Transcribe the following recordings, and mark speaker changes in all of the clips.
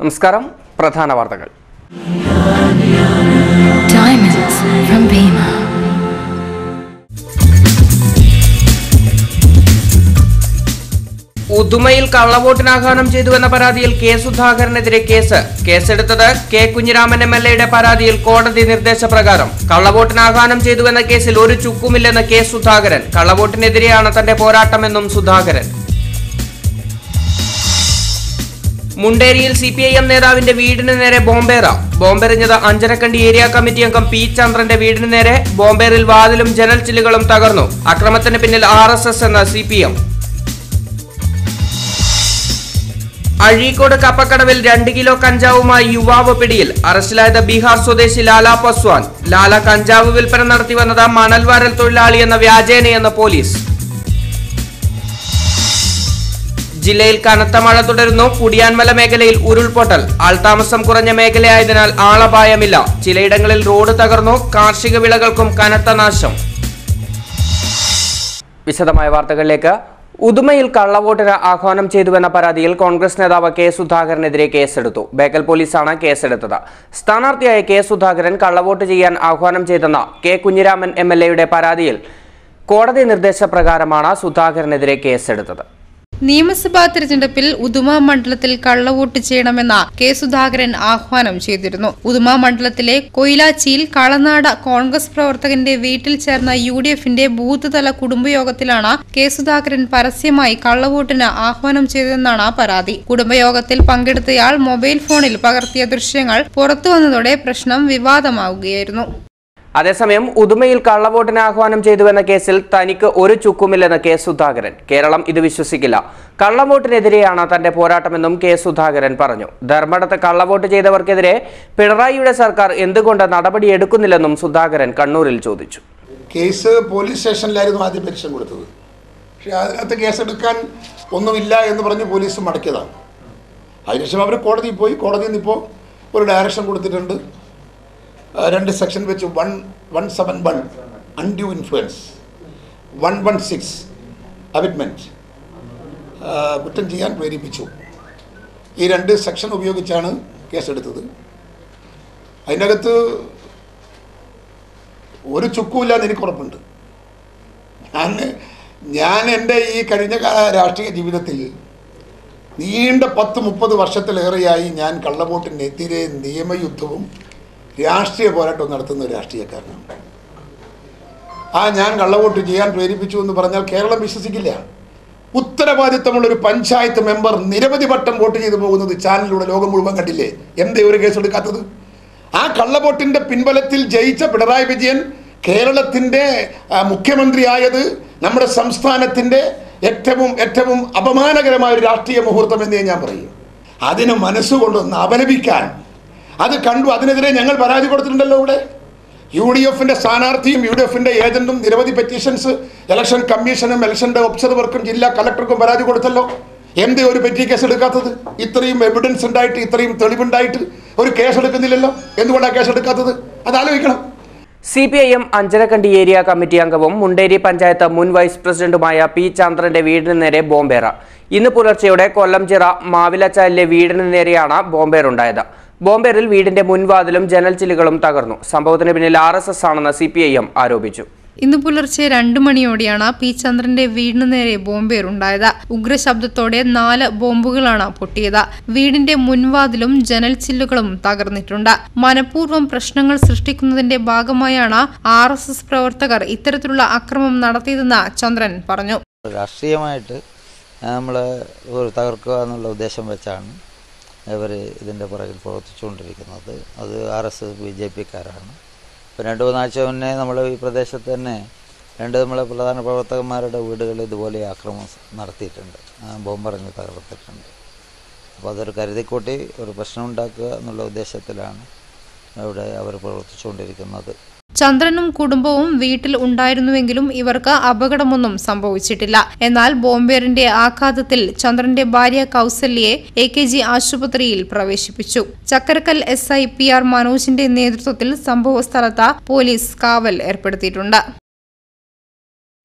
Speaker 1: നമസ്കാരം പ്രധാന വാർത്തകൾ
Speaker 2: Diamonds from Bima.
Speaker 1: ഉദുമയിൽ കള്ളവോട്ടിന് ആഹ്വാനം ചെയ്തുവെന്ന പരാതിയിൽ കെ സുധാകരനെതിരെ കേസ് കേസെടുത്തത് കെ കുഞ്ഞിരാമൻ എം എൽ എയുടെ പരാതിയിൽ കോടതി നിർദ്ദേശപ്രകാരം കള്ളവോട്ടിന് ആഹ്വാനം ചെയ്തുവെന്ന കേസിൽ ഒരു ചുക്കുമില്ലെന്ന് കെ സുധാകരൻ കള്ളവോട്ടിനെതിരെയാണ് തന്റെ പോരാട്ടമെന്നും സുധാകരൻ മുണ്ടേരിയിൽ സി പി ഐ എം നേതാവിന്റെ വീടിന് നേരെ ബോംബേറ ബോംബെറിഞ്ഞത് അഞ്ചരക്കണ്ടി ഏരിയ കമ്മിറ്റി അംഗം പി ചന്ദ്രന്റെ വീടിന് നേരെ ബോംബേറിൽ വാതിലും ജനൽ ചില്ലുകളും തകർന്നു അക്രമത്തിന് പിന്നിൽ ആർ എസ് എസ് എന്ന സി പി എം അഴീക്കോട് കപ്പക്കടവിൽ രണ്ട് കിലോ കഞ്ചാവുമായി യുവാവ് പിടിയിൽ അറസ്റ്റിലായത് ബീഹാർ സ്വദേശി ലാല പസ്വാൻ ലാല കഞ്ചാവ് വിൽപ്പന നടത്തി വന്നത് മണൽവാരൽ തൊഴിലാളി എന്ന വ്യാജേനയെന്ന് പോലീസ് ജില്ലയിൽ കനത്ത മഴ തുടരുന്നു കുടിയാൻമല മേഖലയിൽ ഉരുൾപൊട്ടൽ ആൾതാമസം കുറഞ്ഞ മേഖലയായതിനാൽ ആളപായമില്ല ചിലയിടങ്ങളിൽ റോഡ് തകർന്നു കാർഷിക വിളകൾക്കും കനത്ത നാശം വിശദമായ വാർത്തകളിലേക്ക് ഉദുമയിൽ കള്ളവോട്ടിന് ആഹ്വാനം ചെയ്തുവെന്ന പരാതിയിൽ കോൺഗ്രസ് നേതാവ് കെ സുധാകരനെതിരെ കേസെടുത്തു ബേക്കൽ പോലീസാണ് കേസെടുത്തത് സ്ഥാനാർത്ഥിയായ കെ സുധാകരൻ കള്ളവോട്ട് ചെയ്യാൻ ആഹ്വാനം ചെയ്തെന്ന കെ കുഞ്ഞിരാമൻ എം എൽ എയുടെ പരാതിയിൽ കോടതി നിർദ്ദേശപ്രകാരമാണ് സുധാകരനെതിരെ കേസെടുത്തത്
Speaker 3: നിയമസഭാ തെരഞ്ഞെടുപ്പിൽ ഉദുമ മണ്ഡലത്തിൽ കള്ളവോട്ട് ചെയ്യണമെന്ന കെ സുധാകരൻ ആഹ്വാനം ചെയ്തിരുന്നു ഉദുമ മണ്ഡലത്തിലെ കൊയിലാച്ചിയിൽ കളനാട് കോൺഗ്രസ് പ്രവർത്തകന്റെ വീട്ടിൽ ചേർന്ന യു ഡി എഫിന്റെ ബൂത്ത് തല കുടുംബയോഗത്തിലാണ് കെ സുധാകരൻ പരസ്യമായി കള്ളവോട്ടിന് ആഹ്വാനം ചെയ്തതെന്നാണ് പരാതി കുടുംബയോഗത്തിൽ പങ്കെടുത്തയാൾ മൊബൈൽ ഫോണിൽ പകർത്തിയ ദൃശ്യങ്ങൾ പുറത്തുവന്നതോടെ പ്രശ്നം വിവാദമാവുകയായിരുന്നു
Speaker 1: അതേസമയം ഉദുമയിൽ കള്ളവോട്ടിന് ആഹ്വാനം ചെയ്തുവെന്ന കേസിൽ തനിക്ക് ഒരു ചുക്കുമില്ലെന്ന് കെ സുധാകരൻ കേരളം ഇത് വിശ്വസിക്കില്ല കള്ളവോട്ടിനെതിരെയാണ് തന്റെ പോരാട്ടമെന്നും കെ സുധാകരൻ പറഞ്ഞു ധർമ്മടത്ത് കള്ളവോട്ട് ചെയ്തവർക്കെതിരെ പിണറായിയുടെ സർക്കാർ എന്തുകൊണ്ട് നടപടിയെടുക്കുന്നില്ലെന്നും സുധാകരൻ കണ്ണൂരിൽ ചോദിച്ചു
Speaker 4: കേസ് പോലീസ് സ്റ്റേഷനിലായിരുന്നു ആദ്യം പെൻഷൻ കൊടുത്തത് പക്ഷേ അതിനകത്ത് കേസെടുക്കാൻ ഒന്നുമില്ല എന്ന് പറഞ്ഞ് പോലീസ് മടക്കിയതാണ് അതിനുശേഷം അവർ കോടതിയിൽ പോയി കോടതിയിൽ നിന്ന് ഇപ്പോൾ ഒരു ഡയറക്ഷൻ കൊടുത്തിട്ടുണ്ട് ആ, രണ്ട് സെക്ഷൻ വെച്ച് one one seven one undue influence one one six abetment കുറ്റം ചെയ്യാൻ പ്രേരിപ്പിച്ചു ഈ രണ്ട് സെക്ഷൻ ഉപയോഗിച്ചാണ് കേസെടുത്തത് അതിനകത്ത് ഒരു ചുക്കുമില്ലാന്ന് എനിക്ക് ഉറപ്പുണ്ട് ഞാൻ ഞാൻ എൻ്റെ ഈ കഴിഞ്ഞ കാല രാഷ്ട്രീയ ജീവിതത്തിൽ നീണ്ട പത്ത് മുപ്പത് വർഷത്തിലേറെയായി ഞാൻ കള്ളവോട്ടിനെതിരെ നിയമയുദ്ധവും രാഷ്ട്രീയ പോരാട്ടവും നടത്തുന്ന ഒരു രാഷ്ട്രീയക്കാരനാണ് ആ ഞാൻ കള്ളവോട്ട് ചെയ്യാൻ പ്രേരിപ്പിച്ചു എന്ന് പറഞ്ഞാൽ കേരളം വിശ്വസിക്കില്ല ഉത്തരവാദിത്തമുള്ള ഒരു പഞ്ചായത്ത് മെമ്പർ നിരവധി വട്ടം വോട്ട് ചെയ്തു പോകുന്നത് ചാനലിലൂടെ ലോകം മുഴുവൻ കണ്ടില്ലേ എന്തേ ഒരു കേസ് എടുക്കാത്തത് ആ കള്ളവോട്ടിന്റെ പിൻബലത്തിൽ ജയിച്ച പിണറായി വിജയൻ കേരളത്തിന്റെ ആ, മുഖ്യമന്ത്രിയായത് നമ്മുടെ സംസ്ഥാനത്തിന്റെ ഏറ്റവും ഏറ്റവും അപമാനകരമായ ഒരു രാഷ്ട്രീയ മുഹൂർത്തം എന്നേ ഞാൻ പറയും അതിന് മനസ്സുകൊണ്ടൊന്ന് അപലപിക്കാൻ അത് കണ്ടു അതിനെതിരെ ഞങ്ങൾ പരാതി കൊടുത്തിട്ടുണ്ടല്ലോ ഇവിടെ യു ഡി എഫിന്റെ സ്ഥാനാർത്ഥിയും യു ഡി എഫിന്റെ ഏജന്റും നിരവധി പെറ്റീഷൻസ് ഇലക്ഷൻ കമ്മീഷനും ഇലക്ഷന്റെ ഒബ്സർവർക്കും ജില്ലാ കളക്ടർക്കും പരാതി കൊടുത്തല്ലോ എന്തേ ഒരു പെറ്റി കേസ് എടുക്കാത്തത് ഇത്രയും എവിഡൻസ് ഉണ്ടായിട്ട് ഇത്രയും തെളിവുണ്ടായിട്ട് ഒരു കേസ് എടുക്കുന്നില്ലല്ലോ എന്തുകൊണ്ടാണ് കേസ് എടുക്കാത്തത് അത് ആലോചിക്കണം
Speaker 1: C P I M Anjarakandy area committee അംഗവും മുണ്ടേരി പഞ്ചായത്ത് മുൻ വൈസ് പ്രസിഡന്റുമായ പി ചന്ദ്രന്റെ വീടിന് നേരെ ബോംബേറ ഇന്ന് പുലർച്ചെയോടെ കൊല്ലം ചിറ മാവിലച്ചാലിലെ വീടിന് നേരെയാണ് ബോംബേറുണ്ടായത് ബോംബേറിൽ വീടിന്റെ മുൻവാതിലും ജനൽ ചില്ലുകളും തകർന്നു സംഭവത്തിന് പിന്നിൽ ആർ എസ് എസ് ആണെന്ന് സി പി ഐ എം ആരോപിച്ചു
Speaker 3: ഇന്ന് പുലർച്ചെ രണ്ടു മണിയോടെയാണ് പി ചന്ദ്രന്റെ വീടിനു നേരെ ബോംബേറുണ്ടായത് ഉഗ്രശബ്ദത്തോടെ നാല് ബോംബുകളാണ് പൊട്ടിയത് വീടിന്റെ മുൻവാതിലും ജനൽ ചില്ലുകളും തകർന്നിട്ടുണ്ട് മനഃപൂർവ്വം പ്രശ്നങ്ങൾ സൃഷ്ടിക്കുന്നതിന്റെ ഭാഗമായാണ് ആർ എസ് എസ് പ്രവർത്തകർ ഇത്തരത്തിലുള്ള അക്രമം നടത്തിയതെന്ന് ചന്ദ്രൻ പറഞ്ഞു
Speaker 5: രാഷ്ട്രീയമായിട്ട് നമ്മൾ ഒരു തകർക്കുക എന്നുള്ള ഉദ്ദേശം വെച്ചാണ് ഇവർ ഇതിൻ്റെ പുറകിൽ പ്രവർത്തിച്ചുകൊണ്ടിരിക്കുന്നത് അത് ആർ എസ് ബി ജെ പിക്കാരാണ് ഇപ്പം രണ്ട് മൂന്നാഴ്ച മുന്നേ നമ്മൾ ഈ പ്രദേശത്ത് തന്നെ രണ്ട് നമ്മളെ പ്രധാന പ്രവർത്തകന്മാരുടെ വീടുകളിൽ ഇതുപോലെ ആക്രമണം നടത്തിയിട്ടുണ്ട് ആ, ബോംബെറിഞ്ഞ് തകർത്തിട്ടുണ്ട് അപ്പോൾ അതൊരു കരുതിക്കൂട്ടി ഒരു പ്രശ്നം ഉണ്ടാക്കുക എന്നുള്ള ഉദ്ദേശത്തിലാണ് ഇവിടെ അവർ പ്രവർത്തിച്ചുകൊണ്ടിരിക്കുന്നത്
Speaker 3: ചന്ദ്രനും കുടുംബവും വീട്ടിൽ ഉണ്ടായിരുന്നുവെങ്കിലും ഇവർക്ക് അപകടമൊന്നും സംഭവിച്ചിട്ടില്ല എന്നാൽ ബോംബേറിന്റെ ആഘാതത്തിൽ ചന്ദ്രന്റെ ഭാര്യ കൗസല്യയെ എ കെ ജി ആശുപത്രിയിൽ പ്രവേശിപ്പിച്ചു Chakkarakkal S I P R മനോജിന്റെ നേതൃത്വത്തിൽ സംഭവസ്ഥലത്ത് പോലീസ് കാവൽ ഏർപ്പെടുത്തിയിട്ടുണ്ട്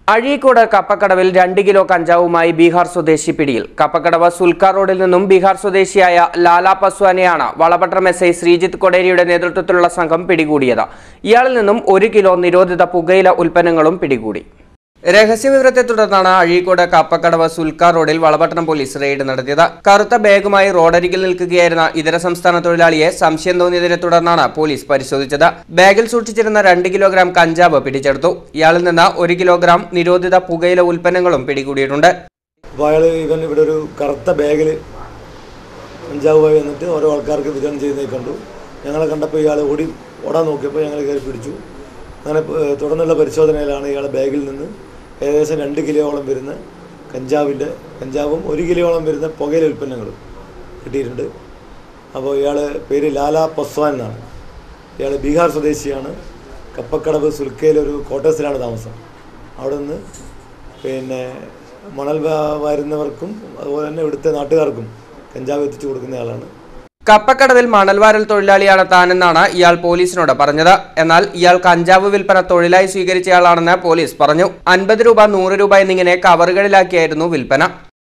Speaker 1: അഴീക്കോട് കപ്പക്കടവിൽ രണ്ട് കിലോ കഞ്ചാവുമായി ബീഹാർ സ്വദേശി പിടിയിൽ കപ്പക്കടവ് സുൽക്ക റോഡിൽ നിന്നും ബീഹാർ സ്വദേശിയായ ലാല പസ്വാനെയാണ് വളപട്ടണം എസ് ഐ ശ്രീജിത്ത് കൊടേരിയുടെ നേതൃത്വത്തിലുള്ള സംഘം പിടികൂടിയത് ഇയാളിൽ നിന്നും ഒരു കിലോ നിരോധിത പുകയില ഉൽപ്പന്നങ്ങളും പിടികൂടി രഹസ്യവിവരത്തെ തുടർന്നാണ് അഴീക്കോട് കപ്പക്കടവ് സുൽക്ക റോഡിൽ വളപട്ടണം പോലീസ് റെയ്ഡ് നടത്തിയത് കറുത്ത ബാഗുമായി റോഡരികിൽ നിൽക്കുകയായിരുന്ന ഇതര സംസ്ഥാന തൊഴിലാളിയെ സംശയം തോന്നിയതിനെ തുടർന്നാണ് പോലീസ് പരിശോധിച്ചത് ബാഗിൽ സൂക്ഷിച്ചിരുന്ന രണ്ട് കിലോഗ്രാം കഞ്ചാവ് പിടിച്ചെടുത്തു ഇയാളിൽ നിന്ന് ഒരു കിലോഗ്രാം നിരോധിത പുകയില ഉൽപ്പന്നങ്ങളും പിടികൂടിയിട്ടുണ്ട്
Speaker 6: അപ്പോൾ അയാൾ ഇവൻ ഇവിടെ ഒരു കറുത്ത ബാഗിൽ കഞ്ചാവുമായി വന്നിട്ട് ഓരോ ആൾക്കാർക്ക് വിതരണം ചെയ്യുന്നതായി കണ്ടു ഞങ്ങളെ കണ്ടപ്പോൾ ഇയാൾ ഓടി ഓടാൻ നോക്കിയപ്പോൾ ഞങ്ങൾ കയറി പിടിച്ചു അങ്ങനെ ഏഹ്, തുടർന്നുള്ള പരിശോധനയിലാണ് ഇയാളെ ബാഗിൽ നിന്ന് ഏകദേശം രണ്ട് കിലോയോളം വരുന്ന കഞ്ചാവിൻ്റെ കഞ്ചാവും ഒരു കിലോയോളം വരുന്ന പുകയില ഉൽപ്പന്നങ്ങളും കിട്ടിയിട്ടുണ്ട് അപ്പോൾ ഇയാൾ പേര് ലാല പസ്വാൻ എന്നാണ് ഇയാൾ ബീഹാർ സ്വദേശിയാണ് കപ്പക്കടവ് സുൽക്കയിലൊരു ക്വാർട്ടേഴ്സിലാണ് താമസം അവിടെ നിന്ന് പിന്നെ മണൽ വാ- വാരുന്നവർക്കും അതുപോലെ തന്നെ ഇവിടുത്തെ നാട്ടുകാർക്കും കഞ്ചാവ് എത്തിച്ചു കൊടുക്കുന്ന ആളാണ്
Speaker 1: കപ്പക്കടവിൽ മണൽവാരൽ തൊഴിലാളിയാണ് താനെന്നാണ് ഇയാൾ പോലീസിനോട് പറഞ്ഞത് എന്നാൽ ഇയാൾ കഞ്ചാവ് വിൽപ്പന തൊഴിലായി സ്വീകരിച്ചയാളാണെന്ന് പോലീസ് പറഞ്ഞു അൻപത് രൂപ നൂറ് രൂപ എന്നിങ്ങനെ കവറുകളിലാക്കിയായിരുന്നു വിൽപ്പന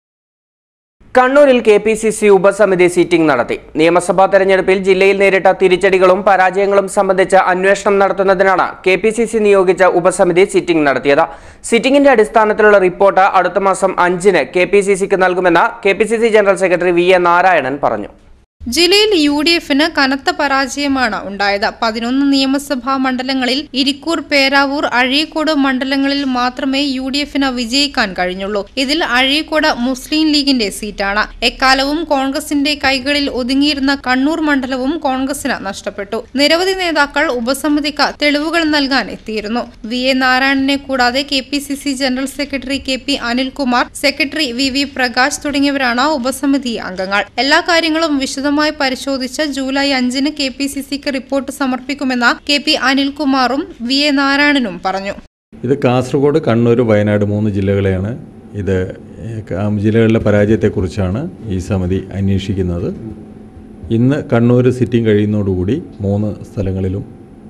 Speaker 1: കണ്ണൂരിൽ കെ പി സി സി ഉപസമിതി സീറ്റിംഗ് നടത്തി നിയമസഭാ തെരഞ്ഞെടുപ്പിൽ ജില്ലയിൽ നേരിട്ട തിരിച്ചടികളും പരാജയങ്ങളും സംബന്ധിച്ച് അന്വേഷണം നടത്തുന്നതിനാണ് കെ പി സി സി നിയോഗിച്ച ഉപസമിതി സിറ്റിംഗ് നടത്തിയത് സിറ്റിംഗിന്റെ അടിസ്ഥാനത്തിലുള്ള റിപ്പോർട്ട് അടുത്ത മാസം അഞ്ചിന് കെ പി സി സിക്ക് നൽകുമെന്ന് K P C C general secretary V A Narayanan പറഞ്ഞു
Speaker 3: ജില്ലയിൽ യു ഡി എഫിന് കനത്ത പരാജയമാണ് ഉണ്ടായത് പതിനൊന്ന് നിയമസഭാ മണ്ഡലങ്ങളിൽ ഇരിക്കൂർ പേരാവൂർ അഴീക്കോട് മണ്ഡലങ്ങളിൽ മാത്രമേ യു ഡി എഫിന് വിജയിക്കാൻ കഴിഞ്ഞുള്ളൂ ഇതിൽ അഴീക്കോട് മുസ്ലിം ലീഗിന്റെ സീറ്റാണ് എക്കാലവും കോൺഗ്രസിന്റെ കൈകളിൽ ഒതുങ്ങിയിരുന്ന കണ്ണൂർ മണ്ഡലവും കോൺഗ്രസിന് നഷ്ടപ്പെട്ടു നിരവധി നേതാക്കൾ ഉപസമിതിക്ക് തെളിവുകൾ നൽകാൻ എത്തിയിരുന്നു വി എ നാരായണനെ കൂടാതെ K P C C general secretary K P Anilkumar secretary V V Prakash തുടങ്ങിയവരാണ് ഉപസമിതി അംഗങ്ങൾ എല്ലാ കാര്യങ്ങളും വിശദമായി പരിശോധിച്ച് ജൂലൈ അഞ്ചിന് കെ പി സി സിക്ക് റിപ്പോർട്ട് സമർപ്പിക്കുമെന്ന് കെ പി അനിൽകുമാറും വി എ നാരായണനും പറഞ്ഞു
Speaker 7: ഇത് കാസർഗോഡ് കണ്ണൂർ വയനാട് മൂന്ന് ജില്ലകളെയാണ് ഇത് ഏഹ്, ആ ജില്ലകളിലെ പരാജയത്തെക്കുറിച്ചാണ് ഈ സമിതി അന്വേഷിക്കുന്നത് ഇന്ന് കണ്ണൂർ സിറ്റിംഗ് കഴിയുന്നതോടുകൂടി മൂന്ന് സ്ഥലങ്ങളിലും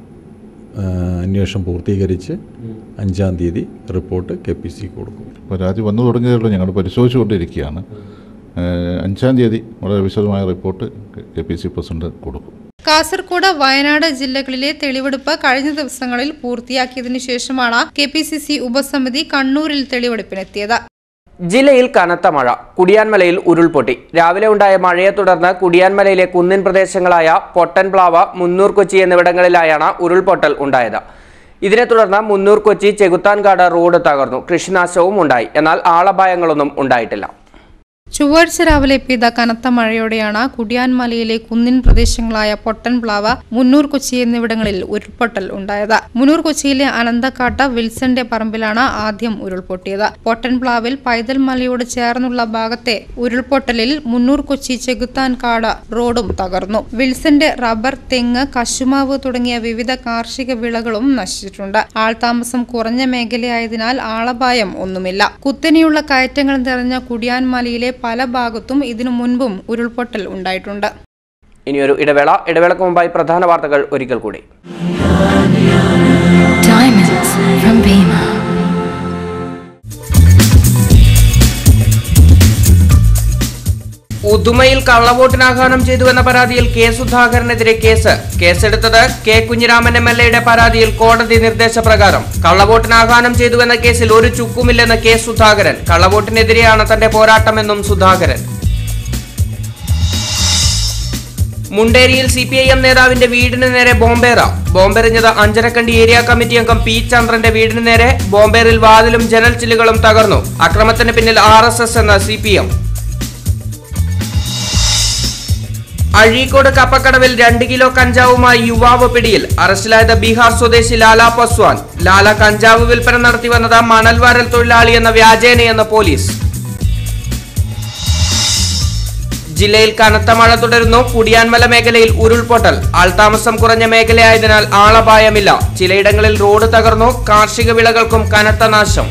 Speaker 7: ആ, അന്വേഷണം പൂർത്തീകരിച്ച് അഞ്ചാം തീയതി റിപ്പോർട്ട് കെ പി സിക്ക് കൊടുക്കും
Speaker 8: പരാതി വന്നു തുടങ്ങിയതുള്ളൂ ഞങ്ങൾ പരിശോധിച്ചുകൊണ്ടിരിക്കുകയാണ് ഏഹ് അഞ്ചാം തീയതി വളരെ വിശദമായ report K P C president കൊടുക്കും
Speaker 3: കാസർഗോഡ് വയനാട് ജില്ലകളിലെ തെളിവെടുപ്പ് കഴിഞ്ഞ ദിവസങ്ങളിൽ പൂർത്തിയാക്കിയതിനു ശേഷമാണ് കെ പി സി സി ഉപസമിതി കണ്ണൂരിൽ തെളിവെടുപ്പിനെത്തിയത്
Speaker 1: ജില്ലയിൽ കനത്ത മഴ കുടിയാൻമലയിൽ ഉരുൾപൊട്ടി രാവിലെ ഉണ്ടായ മഴയെ തുടർന്ന് കുടിയാൻമലയിലെ കുന്നിൻ പ്രദേശങ്ങളായ പൊട്ടൻപ്ലാവ് മുന്നൂർ കൊച്ചി എന്നിവിടങ്ങളിലായാണ് ഉരുൾപൊട്ടൽ ഉണ്ടായത് ഇതിനെ തുടർന്ന് മുന്നൂർ കൊച്ചി ചെകുത്താൻകാട് റോഡ് തകർന്നു കൃഷിനാശവും ഉണ്ടായി എന്നാൽ ആളപായങ്ങളൊന്നും ഉണ്ടായിട്ടില്ല
Speaker 3: ചൊവ്വാഴ്ച രാവിലെ പെയ്ത കനത്ത മഴയോടെയാണ് കുടിയാൻമലയിലെ കുന്നിൻ പ്രദേശങ്ങളായ പൊട്ടൻപ്ലാവ് മുന്നൂർ കൊച്ചി എന്നിവിടങ്ങളിൽ ഉരുൾപൊട്ടൽ ഉണ്ടായത് മുന്നൂർ കൊച്ചിയിലെ അനന്തക്കാട്ട വിൽസന്റെ പറമ്പിലാണ് ആദ്യം ഉരുൾപൊട്ടിയത് പൊട്ടൻപ്ലാവിൽ പൈതൽ മലയോട് ചേർന്നുള്ള ഭാഗത്തെ ഉരുൾപൊട്ടലിൽ മുന്നൂർ കൊച്ചി ചെകുത്താൻകാട് റോഡും തകർന്നു വിൽസന്റെ റബ്ബർ തെങ്ങ് കശുമാവ് തുടങ്ങിയ വിവിധ കാർഷിക വിളകളും നശിച്ചിട്ടുണ്ട് ആൾതാമസം കുറഞ്ഞ മേഖലയായതിനാൽ ആളപായം ഒന്നുമില്ല കുത്തനെയുള്ള കയറ്റങ്ങൾ നിറഞ്ഞ കുടിയാൻമലയിലെ പല ഭാഗത്തും ഇതിനു മുൻപും ഉരുൾപൊട്ടൽ ഉണ്ടായിട്ടുണ്ട്
Speaker 1: ഇനിയൊരു ഇടവേള ഇടവേളക്ക് മുമ്പായി പ്രധാന വാർത്തകൾ ഒരിക്കൽ കൂടി
Speaker 2: Diamonds from Bima.
Speaker 1: ഉദുമയിൽ കള്ളവോട്ടിന് ആഹ്വാനം ചെയ്തുവെന്ന പരാതിയിൽ കെ സുധാകരനെതിരെ കേസ് കേസെടുത്തത് കെ കുഞ്ഞിരാമൻ എം എൽ എയുടെ പരാതിയിൽ കോടതി നിർദ്ദേശപ്രകാരം കള്ളവോട്ടിന് ആഹ്വാനം ചെയ്തുവെന്ന കേസിൽ ഒരു ചുക്കുമില്ലെന്ന് കെ സുധാകരൻ കള്ളവോട്ടിനെതിരെയാണ് തന്റെ പോരാട്ടമെന്നും സുധാകരൻ മുണ്ടേരിയിൽ സി പി ഐ എം നേതാവിന്റെ വീടിന് നേരെ ബോംബേറ ബോംബെറിഞ്ഞത് അഞ്ചരക്കണ്ടി ഏരിയ കമ്മിറ്റി അംഗം പി ചന്ദ്രന്റെ വീടിന് നേരെ ബോംബേറിൽ വാതിലും ജനൽ ചില്ലുകളും തകർന്നു അക്രമത്തിന് പിന്നിൽ ആർ എസ് എസ് എന്ന സി പി എം അഴീക്കോട് കപ്പക്കടവിൽ രണ്ട് കിലോ കഞ്ചാവുമായി യുവാവ് പിടിയിൽ അറസ്റ്റിലായത് ബീഹാർ സ്വദേശി ലാല പസ്വാൻ ലാല കഞ്ചാവ് വിൽപ്പന നടത്തി വന്നത് മണൽവാരൽ തൊഴിലാളി എന്ന വ്യാജേനയെന്ന് പോലീസ് ജില്ലയിൽ കനത്ത മഴ തുടരുന്നു കുടിയാൻമല മേഖലയിൽ ഉരുൾപൊട്ടൽ ആൾതാമസം കുറഞ്ഞ മേഖലയായതിനാൽ ആളപായമില്ല ചിലയിടങ്ങളിൽ റോഡ് തകർന്നു കാർഷിക വിളകൾക്കും കനത്ത നാശം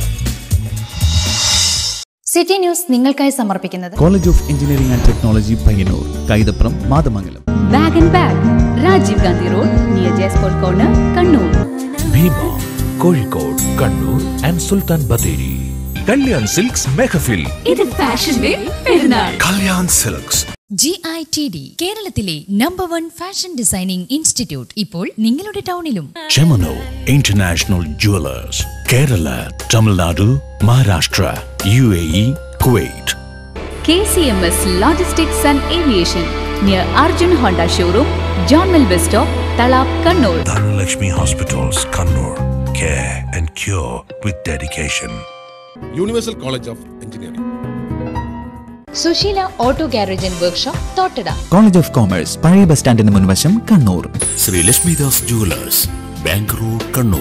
Speaker 9: സിറ്റി ന്യൂസ് നിങ്ങൾക്കായി സമർപ്പിക്കുന്നത്
Speaker 10: college of engineering and technology Payyanur Kaithapram Mathamangalam
Speaker 9: bag and bag Rajiv Gandhi road near ജയസ്പോൾ corner Kannur
Speaker 10: Bhima
Speaker 11: Kozhikode Kannur and Sultan Bathery Kalyan silks Mehfil
Speaker 2: ഇത് ഫാഷന്റെ പെരുന്നാൾ
Speaker 11: Kalyan silks
Speaker 9: G I T D കേരളത്തിലെ number one fashion designing institute ഇപ്പോൾ നിങ്ങളുടെ ടൗണിലും
Speaker 11: ചെമനോ international jewellers Kerala Tamil Nadu Maharashtra U A E Kuwait
Speaker 2: K C M S logistics and aviation near Arjun Honda showroom John mill bus stop Thalap Kannur
Speaker 11: Dhanalakshmi hospitals Kannur care and cure with dedication
Speaker 12: universal college of engineering
Speaker 9: Sushila auto garage and workshop Thottada
Speaker 10: college of commerce പഴയ bus സ്റ്റാൻഡിന് മുൻവശം Kannur
Speaker 11: Sree Lakshmidas jewellers bank road Kannur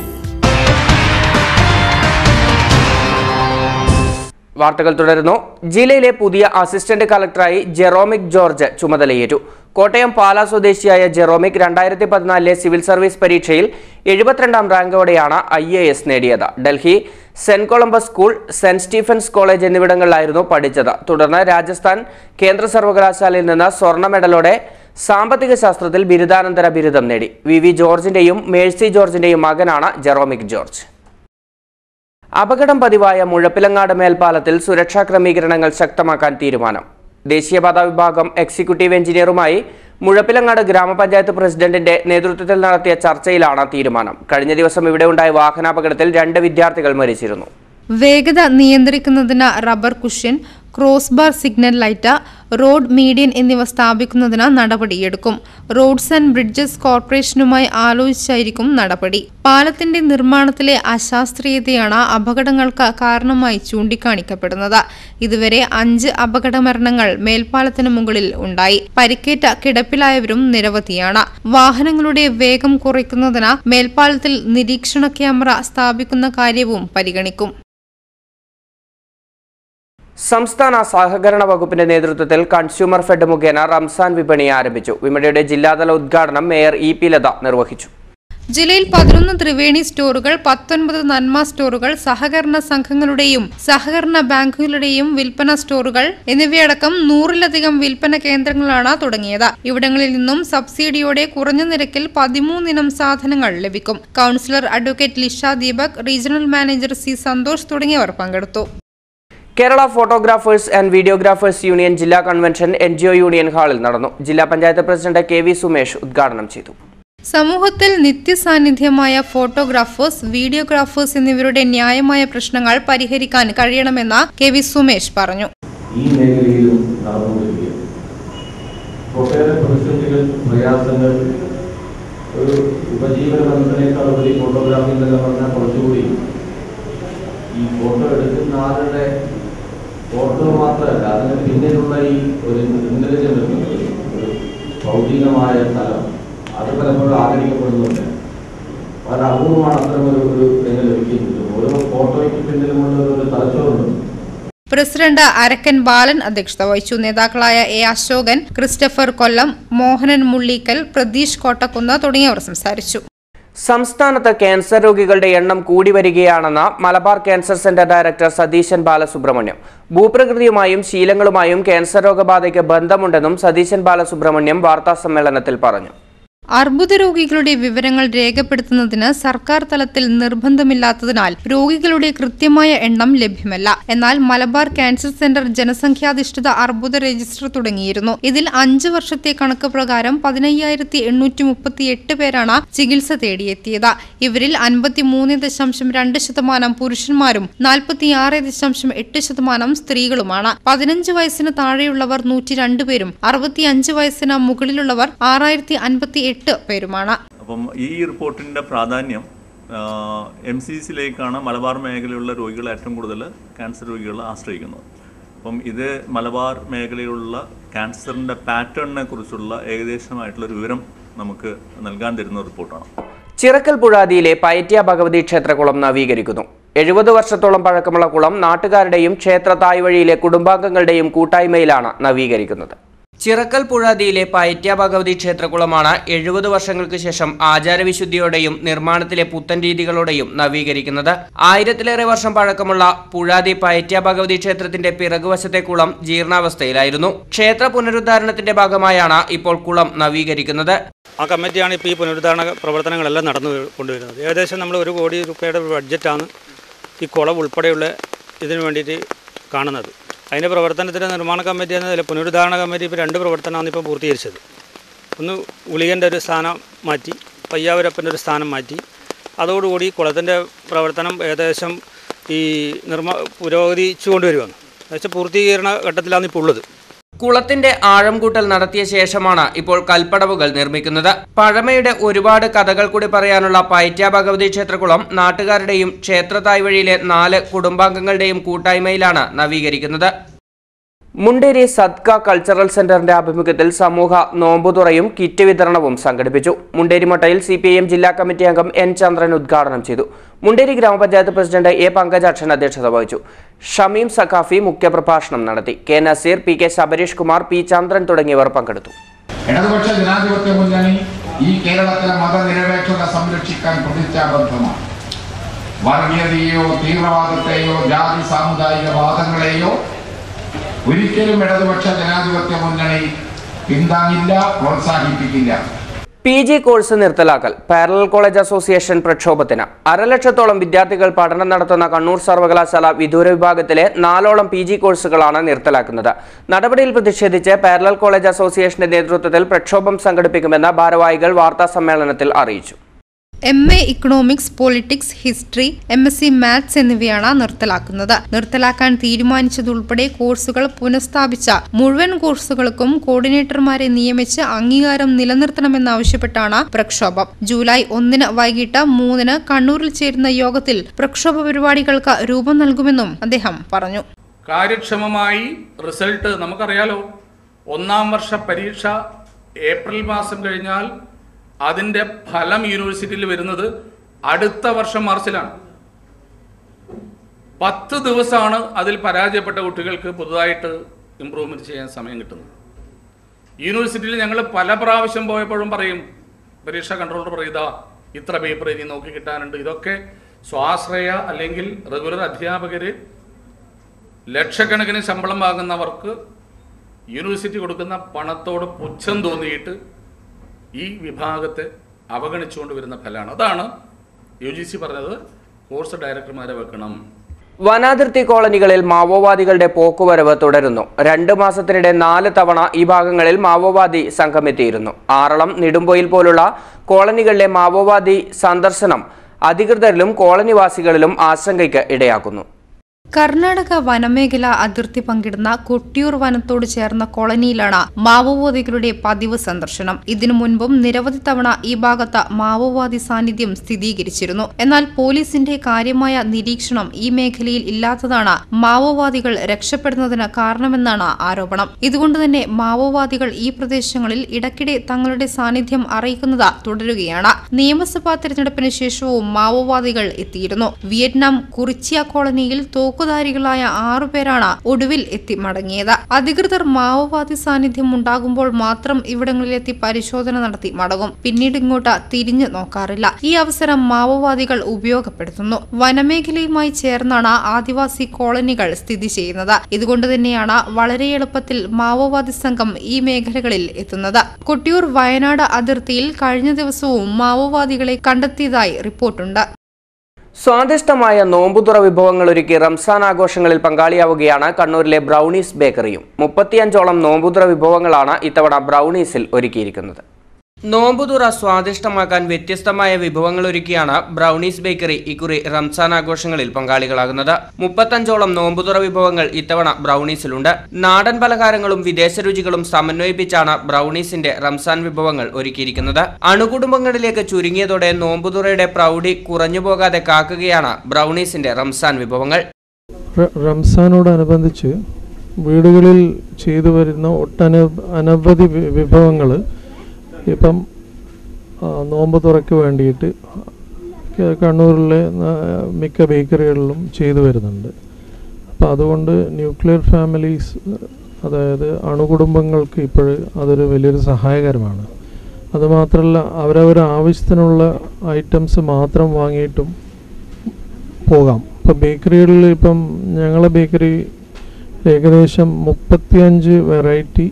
Speaker 1: വാർത്തകൾ തുടരുന്നു ജില്ലയിലെ പുതിയ assistant കളക്ടറായി Jeromic George ചുമതലയേറ്റു കോട്ടയം പാലാ സ്വദേശിയായ ജെറോമിക് രണ്ടായിരത്തി പതിനാലിലെ സിവിൽ സർവീസ് പരീക്ഷയിൽ എഴുപത്തിരണ്ടാം റാങ്കോടെയാണ് ഐ എ എസ് നേടിയത് Delhi Saint Columbus school Saint Stephen's college എന്നിവിടങ്ങളിലായിരുന്നു പഠിച്ചത് തുടർന്ന് രാജസ്ഥാൻ കേന്ദ്ര സർവകലാശാലയിൽ നിന്ന് സ്വർണ്ണ മെഡലോടെ സാമ്പത്തിക ശാസ്ത്രത്തിൽ ബിരുദാനന്തര ബിരുദം നേടി വി വി ജോർജിന്റെയും മേഴ്സി ജോർജിന്റെയും മകനാണ് ജെറോമിക് ജോർജ് അപകടം പതിവായ മുഴപ്പിലങ്ങാട് മേൽപ്പാലത്തിൽ സുരക്ഷാ ക്രമീകരണങ്ങൾ ശക്തമാക്കാൻ തീരുമാനം ദേശീയപാത വിഭാഗം എക്സിക്യൂട്ടീവ് എഞ്ചിനീയറുമായി മുഴപ്പിലങ്ങാട് ഗ്രാമപഞ്ചായത്ത് പ്രസിഡന്റിന്റെ നേതൃത്വത്തിൽ നടത്തിയ ചർച്ചയിലാണ് തീരുമാനം കഴിഞ്ഞ ദിവസം ഇവിടെ ഉണ്ടായ വാഹനാപകടത്തിൽ രണ്ട് വിദ്യാർത്ഥികൾ മരിച്ചിരുന്നു
Speaker 3: വേഗത നിയന്ത്രിക്കുന്നതിന് rubber cushion cross bar signal light road median എന്നിവ സ്ഥാപിക്കുന്നതിന് നടപടിയെടുക്കും റോഡ്സ് ആൻഡ് ബ്രിഡ്ജസ് കോർപ്പറേഷനുമായി ആലോചിച്ചായിരിക്കും നടപടി പാലത്തിന്റെ നിർമ്മാണത്തിലെ അശാസ്ത്രീയതയാണ് അപകടങ്ങൾക്ക് കാരണമായി ചൂണ്ടിക്കാണിക്കപ്പെടുന്നത് ഇതുവരെ അഞ്ച് അപകട മരണങ്ങൾ മേൽപ്പാലത്തിന് മുകളിൽ ഉണ്ടായി പരിക്കേറ്റ കിടപ്പിലായവരും നിരവധിയാണ് വാഹനങ്ങളുടെ വേഗം കുറയ്ക്കുന്നതിന് മേൽപ്പാലത്തിൽ നിരീക്ഷണ ക്യാമറ സ്ഥാപിക്കുന്ന കാര്യവും പരിഗണിക്കും
Speaker 1: സംസ്ഥാന സഹകരണ വകുപ്പിന്റെ നേതൃത്വത്തിൽ കൺസ്യൂമർ ഫെഡ് മുഖേന റംസാൻ വിപണി ആരംഭിച്ചു വിപണിയുടെ ജില്ലാതല ഉദ്ഘാടനം മേയർ ഇ പി ലത നിർവഹിച്ചു
Speaker 3: ജില്ലയിൽ പതിനൊന്ന് ത്രിവേണി സ്റ്റോറുകൾ പത്തൊൻപത് നന്മ സ്റ്റോറുകൾ സഹകരണ സംഘങ്ങളുടെയും സഹകരണ ബാങ്കുകളുടെയും വിൽപ്പന സ്റ്റോറുകൾ എന്നിവയടക്കം നൂറിലധികം വിൽപ്പന കേന്ദ്രങ്ങളാണ് തുടങ്ങിയത് ഇവിടങ്ങളിൽ നിന്നും സബ്സിഡിയോടെ കുറഞ്ഞ നിരക്കിൽ പതിമൂന്നിനം സാധനങ്ങൾ ലഭിക്കും councillor advocate Lisha Deepak regional manager C Santhosh തുടങ്ങിയവർ പങ്കെടുത്തു
Speaker 1: Kerala photographers and videographers union ജില്ലാ convention N G O union ഹാളിൽ നടന്നു ജില്ലാ panchayat president K V Sumesh ഉദ്ഘാടനം ചെയ്തു
Speaker 3: സമൂഹത്തിൽ നിത്യസാന്നിധ്യമായ ഫോട്ടോഗ്രാഫേഴ്സ് വീഡിയോഗ്രാഫേഴ്സ് എന്നിവരുടെ ന്യായമായ പ്രശ്നങ്ങൾ പരിഹരിക്കാൻ കഴിയണമെന്ന് കെ വി സുമേഷ് പറഞ്ഞു
Speaker 13: ഈ മേഖലയിലും നടന്നുകൊണ്ടിരിക്കുകയാണ് ഒട്ടേറെ പ്രതിസന്ധികൾ പ്രയാസങ്ങൾ ഒരു ഉപജീവന ബന്ധത്തിനേക്കാൾ ഉപരി ഫോട്ടോഗ്രാഫി എന്നൊക്കെ പറഞ്ഞാൽ കുറച്ചുകൂടി ഈ ഫോട്ടോ എടുക്കുന്ന ആളുടെ ഫോട്ടോ മാത്രമല്ല അതിന് പിന്നിലുള്ള ഈ ഒരു ഇന്റലിജന്റ് ഒരു ഭൗതികമായ തലം അത് പലപ്പോഴും ആദരിക്കപ്പെടുന്നുണ്ട് വളരെ അപൂർവമാണ് അത്തരം ഒരു ഒരു രംഗം ലഭിക്കുന്നത് ഓരോ ഫോട്ടോയ്ക്ക് പിന്നിലുമുള്ള ഒരു തലച്ചോറുണ്ട്
Speaker 3: പ്രസിഡന്റ് അരക്കൻ ബാലൻ അധ്യക്ഷത വഹിച്ചു നേതാക്കളായ എ അശോകൻ ക്രിസ്റ്റഫർ കൊല്ലം മോഹനൻ മുള്ളിക്കൽ പ്രതീഷ് കോട്ടക്കുന്ന് തുടങ്ങിയവർ സംസാരിച്ചു
Speaker 1: സംസ്ഥാനത്ത് ക്യാൻസർ രോഗികളുടെ എണ്ണം കൂടി വരികയാണെന്ന് Malabar cancer centre director Satheesan Balasubramaniam ഭൂപ്രകൃതിയുമായും ശീലങ്ങളുമായും ക്യാൻസർ രോഗബാധയ്ക്ക് ബന്ധമുണ്ടെന്നും സതീശൻ ബാലസുബ്രഹ്മണ്യം വാർത്താസമ്മേളനത്തിൽ പറഞ്ഞു
Speaker 3: അർബുദ രോഗികളുടെ വിവരങ്ങൾ രേഖപ്പെടുത്തുന്നതിന് സർക്കാർ തലത്തിൽ നിർബന്ധമില്ലാത്തതിനാൽ രോഗികളുടെ കൃത്യമായ എണ്ണം ലഭ്യമല്ല എന്നാൽ മലബാർ ക്യാൻസർ സെന്റർ ജനസംഖ്യാധിഷ്ഠിത അർബുദ രജിസ്റ്റർ തുടങ്ങിയിരുന്നു ഇതിൽ അഞ്ച് വർഷത്തെ കണക്ക് പ്രകാരം പതിനയ്യായിരത്തി എണ്ണൂറ്റി മുപ്പത്തി എട്ട് പേരാണ് ചികിത്സ തേടിയെത്തിയത് ഇവരിൽ അൻപത്തിമൂന്ന് ദശാംശം രണ്ട് ശതമാനം പുരുഷന്മാരും നാൽപ്പത്തിയാറ് ദശാംശം എട്ട് ശതമാനം സ്ത്രീകളുമാണ് പതിനഞ്ച് വയസ്സിന് താഴെയുള്ളവർ നൂറ്റി രണ്ട് പേരും അറുപത്തിയഞ്ച് വയസ്സിന് മുകളിലുള്ളവർ ആറായിരത്തി അൻപത്തി എട്ട് പേരുമാണ്
Speaker 14: അപ്പം ഈ റിപ്പോർട്ടിൻ്റെ പ്രാധാന്യം എം സി സിയിലേക്കാണ് മലബാർ മേഖലയിലുള്ള രോഗികൾ ഏറ്റവും കൂടുതൽ ക്യാൻസർ രോഗികൾ ആശ്രയിക്കുന്നത് അപ്പം ഇത് മലബാർ മേഖലയിലുള്ള ക്യാൻസറിൻ്റെ പാറ്റേണിനെ കുറിച്ചുള്ള ഏകദേശമായിട്ടുള്ള ഒരു വിവരം നമുക്ക് നൽകാൻ തരുന്ന റിപ്പോർട്ടാണ്
Speaker 1: ചിറക്കൽ പുഴാതിയിലെ പയറ്റിയ ഭഗവതി ക്ഷേത്രകുളം നവീകരിക്കുന്നു എഴുപത് വർഷത്തോളം പഴക്കമുള്ള കുളം നാട്ടുകാരുടെയും ക്ഷേത്ര തായ്വഴിയിലെ കുടുംബാംഗങ്ങളുടെയും കൂട്ടായ്മയിലാണ് നവീകരിക്കുന്നത് ചിറക്കൽ പുഴാതിയിലെ പയറ്റ്യ ഭഗവതി ക്ഷേത്രകുളമാണ് എഴുപത് വർഷങ്ങൾക്ക് ശേഷം ആചാരവിശുദ്ധിയോടെയും നിർമ്മാണത്തിലെ പുത്തൻ രീതികളോടെയും നവീകരിക്കുന്നത് ആയിരത്തിലേറെ വർഷം പഴക്കമുള്ള പുഴാതി പയറ്റ്യ ഭഗവതി ക്ഷേത്രത്തിന്റെ പിറകുവശത്തെ കുളം ജീർണാവസ്ഥയിലായിരുന്നു ക്ഷേത്ര പുനരുദ്ധാരണത്തിന്റെ ഭാഗമായാണ് ഇപ്പോൾ കുളം നവീകരിക്കുന്നത്
Speaker 15: ആ കമ്മിറ്റിയാണ് ഇപ്പോൾ ഈ പുനരുദ്ധാരണ പ്രവർത്തനങ്ങളെല്ലാം നടന്നു കൊണ്ടുവരുന്നത് ഏകദേശം നമ്മൾ ഒരു കോടി രൂപയുടെ ബഡ്ജറ്റാണ് ഈ കുളം ഉൾപ്പെടെയുള്ള ഇതിനു വേണ്ടിയിട്ട് കാണുന്നത് അതിൻ്റെ പ്രവർത്തനത്തിൻ്റെ നിർമ്മാണ കമ്മിറ്റി എന്ന നില പുനരുദ്ധാരണ കമ്മിറ്റി ഇപ്പോൾ രണ്ട് പ്രവർത്തനമാണ് ഇപ്പോൾ പൂർത്തീകരിച്ചത് ഒന്ന് ഗുളികൻ്റെ ഒരു സ്ഥാനം മാറ്റി പയ്യാവരപ്പൻ്റെ ഒരു സ്ഥാനം മാറ്റി അതോടുകൂടി കുളത്തിൻ്റെ പ്രവർത്തനം ഏകദേശം ഈ നിർമ്മ പുരോഗതിച്ചു കൊണ്ടുവരുവാണ് എന്നുവെച്ചാൽ പൂർത്തീകരണ ഘട്ടത്തിലാണ് ഇപ്പോൾ ഉള്ളത്
Speaker 1: കുളത്തിന്റെ ആഴം കൂട്ടൽ നടത്തിയ ശേഷമാണ് ഇപ്പോൾ കൽപ്പടവുകൾ നിർമ്മിക്കുന്നത് പഴമയുടെ ഒരുപാട് കഥകൾ കൂടി പറയാനുള്ള പൈറ്റ്യ ഭഗവതി ക്ഷേത്രകുളം നാട്ടുകാരുടെയും ക്ഷേത്ര തായ്വഴിയിലെ നാല് കുടുംബാംഗങ്ങളുടെയും കൂട്ടായ്മയിലാണ് നവീകരിക്കുന്നത് മുണ്ടേരി സദ്ക കൾച്ചറൽ സെന്ററിന്റെ ആഭിമുഖ്യത്തിൽ സമൂഹ നോമ്പുതുറയും കിറ്റ് വിതരണവും സംഘടിപ്പിച്ചു മുണ്ടേരിമട്ടയിൽ സി പി ഐ എം ജില്ലാ കമ്മിറ്റി അംഗം എൻ ചന്ദ്രൻ ഉദ്ഘാടനം ചെയ്തു മുണ്ടേരി ഗ്രാമപഞ്ചായത്ത് പ്രസിഡന്റ് എ പങ്കജാക്ഷൻ അധ്യക്ഷത വഹിച്ചു ഷമീം സഖാഫി മുഖ്യപ്രഭാഷണം നടത്തി K Naseer P K Shabareesh Kumar P Chandran തുടങ്ങിയവർ പങ്കെടുത്തു
Speaker 16: ഇടതുപക്ഷ ജനാധിപത്യ മുന്നണി ഈ കേരളത്തിലെ മതനിരപേക്ഷത സംരക്ഷിക്കാൻ പ്രതിജ്ഞാബദ്ധമാണ് വർഗീയതയെയോ തീവ്രവാദത്തെയോ ജാതി സാമുദായിക വാദങ്ങളെയോ ഒരിക്കലും ഇടതുപക്ഷ ജനാധിപത്യ മുന്നണി പിന്താങ്ങില്ല പ്രോത്സാഹിപ്പിക്കില്ല
Speaker 1: പി ജി കോഴ്സ് നിർത്തലാക്കൽ പാരലൽ കോളേജ് അസോസിയേഷൻ പ്രക്ഷോഭത്തിന് അരലക്ഷത്തോളം വിദ്യാർത്ഥികൾ പഠനം നടത്തുന്ന കണ്ണൂർ സർവകലാശാല വിദൂര വിഭാഗത്തിലെ നാലോളം പി ജി കോഴ്സുകളാണ് നിർത്തലാക്കുന്നത് നടപടിയിൽ പ്രതിഷേധിച്ച് പാരലൽ കോളേജ് അസോസിയേഷന്റെ നേതൃത്വത്തിൽ പ്രക്ഷോഭം സംഘടിപ്പിക്കുമെന്ന് ഭാരവാഹികൾ വാർത്താ സമ്മേളനത്തിൽ അറിയിച്ചു
Speaker 3: M A economics politics history M S C maths എന്നിവയാണ് നിർത്തലാക്കുന്നത് നിർത്തലാക്കാൻ തീരുമാനിച്ചതുൾപ്പെടെ കോഴ്സുകൾ പുനഃസ്ഥാപിച്ച മുഴുവൻ കോഴ്സുകൾക്കും കോർഡിനേറ്റർമാരെ നിയമിച്ച് അംഗീകാരം നിലനിർത്തണമെന്നാവശ്യപ്പെട്ടാണ് പ്രക്ഷോഭം ജൂലൈ ഒന്നിന് വൈകിട്ട് മൂന്നിന് കണ്ണൂരിൽ ചേരുന്ന യോഗത്തിൽ പ്രക്ഷോഭ പരിപാടികൾക്ക് രൂപം നൽകുമെന്നും അദ്ദേഹം പറഞ്ഞു
Speaker 17: കാര്യക്ഷമമായി റിസൾട്ട് നമുക്കറിയാലോ ഒന്നാം വർഷ പരീക്ഷ ഏപ്രിൽ മാസം കഴിഞ്ഞാൽ അതിൻ്റെ ഫലം യൂണിവേഴ്സിറ്റിയിൽ വരുന്നത് അടുത്ത വർഷം മാർച്ചിലാണ് പത്ത് ദിവസമാണ് അതിൽ പരാജയപ്പെട്ട കുട്ടികൾക്ക് പുതുതായിട്ട് ഇമ്പ്രൂവ്മെന്റ് ചെയ്യാൻ സമയം കിട്ടുന്നത് യൂണിവേഴ്സിറ്റിയിൽ ഞങ്ങൾ പല പ്രാവശ്യം പോയപ്പോഴും പറയും പരീക്ഷാ കൺട്രോളർ പറയുക ഇത്ര പേപ്പർ ഇനി നോക്കി കിട്ടാനുണ്ട് ഇതൊക്കെ സ്വാശ്രയ അല്ലെങ്കിൽ റെഗുലർ അധ്യാപകര് ലക്ഷക്കണക്കിന് ശമ്പളം വാങ്ങുന്നവർക്ക് യൂണിവേഴ്സിറ്റി കൊടുക്കുന്ന പണത്തോട് പുച്ഛം തോന്നിയിട്ട് ഈ വിഭാഗത്തെ അവഗണിച്ചുകൊണ്ട് വരുന്ന ഫലമാണ് അതാണ് യു ജി സി പറഞ്ഞത് കോഴ്സ് ഡയറക്ടർമാരെ വെക്കണം
Speaker 1: വനാതിർത്തി കോളനികളിൽ മാവോവാദികളുടെ പോക്കുവരവ് തുടരുന്നു രണ്ട് മാസത്തിനിടെ നാല് തവണ ഈ ഭാഗങ്ങളിൽ മാവോവാദി സംഘമെത്തിയിരുന്നു ആറളം നെടുമ്പൊയിൽ പോലുള്ള കോളനികളിലെ മാവോവാദി സന്ദർശനം അധികൃതരിലും കോളനിവാസികളിലും ആശങ്കയ്ക്ക് ഇടയാക്കുന്നു
Speaker 3: കർണാടക വനമേഖല അതിർത്തി പങ്കിടുന്ന കൊട്ടിയൂർ വനത്തോട് ചേർന്ന കോളനിയിലാണ് മാവോവാദികളുടെ പതിവ് സന്ദർശനം ഇതിനു മുൻപും നിരവധി തവണ ഈ ഭാഗത്ത് മാവോവാദി സാന്നിധ്യം സ്ഥിരീകരിച്ചിരുന്നു എന്നാൽ പോലീസിന്റെ കാര്യമായ നിരീക്ഷണം ഈ മേഖലയിൽ ഇല്ലാത്തതാണ് മാവോവാദികൾ രക്ഷപ്പെടുന്നതിന് കാരണമെന്നാണ് ആരോപണം ഇതുകൊണ്ട് തന്നെ മാവോവാദികൾ ഈ പ്രദേശങ്ങളിൽ ഇടയ്ക്കിടെ തങ്ങളുടെ സാന്നിധ്യം അറിയിക്കുന്നത് തുടരുകയാണ് നിയമസഭാ തെരഞ്ഞെടുപ്പിന് ശേഷവും മാവോവാദികൾ എത്തിയിരുന്നു വിയറ്റ്നാം കുറിച്ചിയ കോളനിയിൽ തോക്കുധാരികളായ ആറുപേരാണ് ഒടുവിൽ എത്തി മടങ്ങിയത് അധികൃതർ മാവോവാദി സാന്നിധ്യം ഉണ്ടാകുമ്പോൾ മാത്രം ഇവിടങ്ങളിലെത്തി പരിശോധന നടത്തി മടങ്ങും പിന്നീട് ഇങ്ങോട്ട് തിരിഞ്ഞു നോക്കാറില്ല ഈ അവസരം മാവോവാദികൾ ഉപയോഗപ്പെടുത്തുന്നു വനമേഖലയുമായി ചേർന്നാണ് ആദിവാസി കോളനികൾ സ്ഥിതി ചെയ്യുന്നത് ഇതുകൊണ്ട് തന്നെയാണ് വളരെ എളുപ്പത്തിൽ മാവോവാദി സംഘം ഈ മേഖലകളിൽ എത്തുന്നത് കൊട്ടിയൂർ വയനാട് അതിർത്തിയിൽ കഴിഞ്ഞ ദിവസവും മാവോവാദികളെ കണ്ടെത്തിയതായി റിപ്പോർട്ടുണ്ട്
Speaker 1: സ്വാദിഷ്ടമായ നോമ്പുതുറ വിഭവങ്ങൾ ഒരുക്കി റംസാൻ ആഘോഷങ്ങളിൽ പങ്കാളിയാവുകയാണ് കണ്ണൂരിലെ ബ്രൗണീസ് ബേക്കറിയും മുപ്പത്തിയഞ്ചോളം നോമ്പുതുറ വിഭവങ്ങളാണ് ഇത്തവണ ബ്രൗണീസിൽ ഒരുക്കിയിരിക്കുന്നത് നോമ്പുതുറ സ്വാദിഷ്ടമാക്കാൻ വ്യത്യസ്തമായ വിഭവങ്ങൾ ഒരുക്കിയാണ് ബ്രൗണീസ് ബേക്കറി ഇക്കുറി റംസാൻ ആഘോഷങ്ങളിൽ പങ്കാളികളാകുന്നത് മുപ്പത്തഞ്ചോളം നോമ്പുതുറ വിഭവങ്ങൾ ഇത്തവണ ബ്രൗണീസിലുണ്ട് നാടൻ പലഹാരങ്ങളും വിദേശ രുചികളും സമന്വയിപ്പിച്ചാണ് ബ്രൗണീസിന്റെ റംസാൻ വിഭവങ്ങൾ ഒരുക്കിയിരിക്കുന്നത് അണുകുടുംബങ്ങളിലേക്ക് ചുരുങ്ങിയതോടെ നോമ്പുതുറയുടെ പ്രൗഢി കുറഞ്ഞുപോകാതെ കാക്കുകയാണ് ബ്രൗണീസിന്റെ റംസാൻ വിഭവങ്ങൾ
Speaker 18: റ- റംസാനോടനുബന്ധിച്ച് വീടുകളിൽ ചെയ്തു വരുന്ന ഒട്ടന അനവധി വിഭവങ്ങൾ ഇപ്പം ആ, നോമ്പ് തുറയ്ക്ക് വേണ്ടിയിട്ട് ക- കണ്ണൂരിലെ ആ, മിക്ക ബേക്കറികളിലും ചെയ്തു വരുന്നുണ്ട് അപ്പോൾ അതുകൊണ്ട് ന്യൂക്ലിയർ ഫാമിലീസ് അതായത് അണുകുടുംബങ്ങൾക്ക് ഇപ്പോൾ അതൊരു വലിയൊരു സഹായകരമാണ് അതുമാത്രമല്ല അവരവരുടെ ആവശ്യത്തിനുള്ള ഐറ്റംസ് മാത്രം വാങ്ങിയിട്ടും പോകാം ഇപ്പം ബേക്കറികളിൽ ഇപ്പം ഞങ്ങളെ ബേക്കറി ഏകദേശം മുപ്പത്തിയഞ്ച് വെറൈറ്റി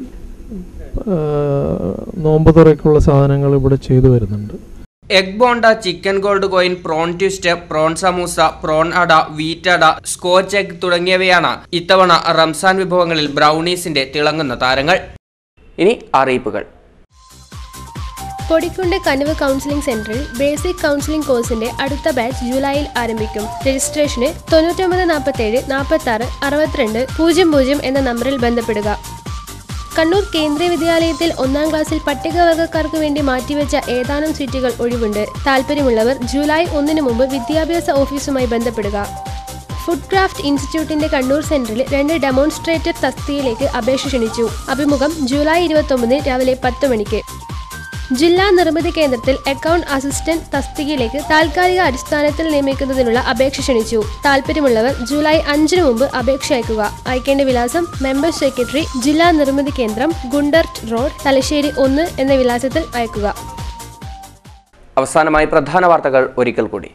Speaker 18: നോമ്പ് തുറയ്ക്കുള്ള സാധനങ്ങൾ ഇവിടെ ചെയ്തു വരുന്നുണ്ട്
Speaker 1: egg bonda chicken gold coin prawn twist prawn samosa prawn ada wheat ada scotch egg തുടങ്ങിയവയാണ് ഇത്തവണ റംസാൻ വിഭവങ്ങളിൽ ബ്രൗണീസിന്റെ തിളങ്ങുന്ന താരങ്ങൾ ഇനി അറിയിപ്പുകൾ
Speaker 19: പൊടിക്കുണ്ട് കനിവ് കൗൺസിലിംഗ് സെന്ററിൽ ബേസിക് കൗൺസിലിംഗ് കോഴ്സിന്റെ അടുത്ത ബാച്ച് ജൂലൈയിൽ ആരംഭിക്കും രജിസ്ട്രേഷന് തൊണ്ണൂറ്റൊമ്പത് നാൽപ്പത്തേഴ് നാൽപ്പത്തി ആറ് അറുപത്തിരണ്ട് പൂജ്യം പൂജ്യം എന്ന നമ്പറിൽ ബന്ധപ്പെടുക കണ്ണൂർ കേന്ദ്രീയ വിദ്യാലയത്തിൽ ഒന്നാം ക്ലാസ്സിൽ പട്ടികവർഗക്കാർക്ക് വേണ്ടി മാറ്റിവെച്ച ഏതാനും സീറ്റുകൾ ഒഴിവുണ്ട് താല്പര്യമുള്ളവർ ജൂലൈ ഒന്നിനു മുമ്പ് വിദ്യാഭ്യാസ ഓഫീസുമായി ബന്ധപ്പെടുക ഫുഡ് ക്രാഫ്റ്റ് ഇൻസ്റ്റിറ്റ്യൂട്ടിന്റെ കണ്ണൂർ സെന്ററിൽ രണ്ട് ഡെമോൺസ്ട്രേറ്റർ തസ്തികയിലേക്ക് അപേക്ഷ ക്ഷണിച്ചു അഭിമുഖം ജൂലൈ ഇരുപത്തൊമ്പതിന് രാവിലെ പത്ത് മണിക്ക് ജില്ലാ നിർമ്മിതി കേന്ദ്രത്തിൽ അക്കൗണ്ട് അസിസ്റ്റന്റ് തസ്തികയിലേക്ക് താൽക്കാലിക അടിസ്ഥാനത്തിൽ നിയമിക്കുന്നതിനുള്ള അപേക്ഷ ക്ഷണിച്ചു താല്പര്യമുള്ളവർ ജൂലൈ അഞ്ചിന് മുമ്പ് അപേക്ഷ അയക്കുക അയക്കേണ്ട വിലാസം മെമ്പർ സെക്രട്ടറി ജില്ലാ നിർമ്മിതി കേന്ദ്രം ഗുണ്ടർട്ട് റോഡ് തലശ്ശേരി ഒന്ന് എന്ന വിലാസത്തിൽ അയക്കുക
Speaker 1: അവസാനമായി പ്രധാന വാർത്തകൾ ഒരിക്കൽ കൂടി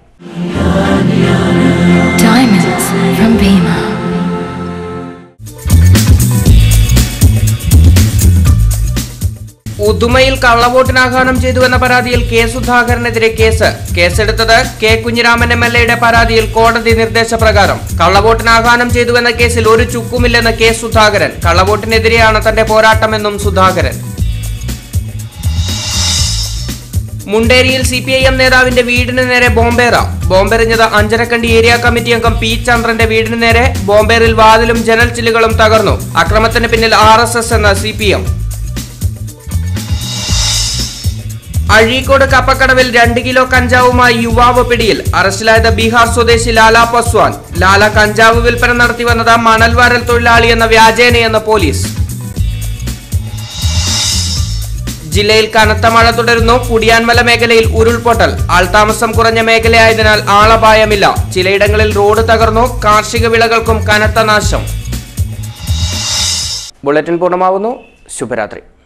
Speaker 9: Diamonds from Bima.
Speaker 1: ഉദുമയിൽ കള്ളവോട്ടിന് ആഹ്വാനം ചെയ്തുവെന്ന പരാതിയിൽ കെ സുധാകരനെതിരെ കേസ് കേസെടുത്തത് കെ കുഞ്ഞിരാമൻ എം എൽ എയുടെ പരാതിയിൽ കോടതി നിർദ്ദേശപ്രകാരം കള്ളവോട്ടിന് ആഹ്വാനം ചെയ്തുവെന്ന കേസിൽ ഒരു ചുക്കുമില്ലെന്ന് കെ സുധാകരൻ കള്ളവോട്ടിനെതിരെയാണ് തന്റെ പോരാട്ടമെന്നും സുധാകരൻ മുണ്ടേരിയിൽ സി പി ഐ എം നേതാവിന്റെ വീടിന് നേരെ ബോംബേറ ബോംബെറിഞ്ഞത് അഞ്ചരക്കണ്ടി ഏരിയ കമ്മിറ്റി അംഗം പി ചന്ദ്രന്റെ വീടിന് നേരെ ബോംബേറിൽ വാതിലും ജനൽ ചില്ലുകളും തകർന്നു അക്രമത്തിന് പിന്നിൽ ആർ എസ് എസ് എന്ന സി പി എം അഴീക്കോട് കപ്പക്കടവിൽ രണ്ട് കിലോ കഞ്ചാവുമായി യുവാവ് പിടിയിൽ അറസ്റ്റിലായത് ബീഹാർ സ്വദേശി ലാല പസ്വാൻ ലാല കഞ്ചാവ് വിൽപ്പന നടത്തി വന്നത് മണൽവാരൽ തൊഴിലാളി എന്ന വ്യാജേനയെന്ന് പോലീസ് ജില്ലയിൽ കനത്ത മഴ തുടരുന്നു കുടിയാൻമല മേഖലയിൽ ഉരുൾപൊട്ടൽ ആൾതാമസം കുറഞ്ഞ മേഖലയായതിനാൽ ആളപായമില്ല ചിലയിടങ്ങളിൽ റോഡ് തകർന്നു കാർഷിക വിളകൾക്കും കനത്ത നാശം ബുള്ളറ്റിൻ പൂർണ്ണമാവുന്നു ശുഭരാത്രി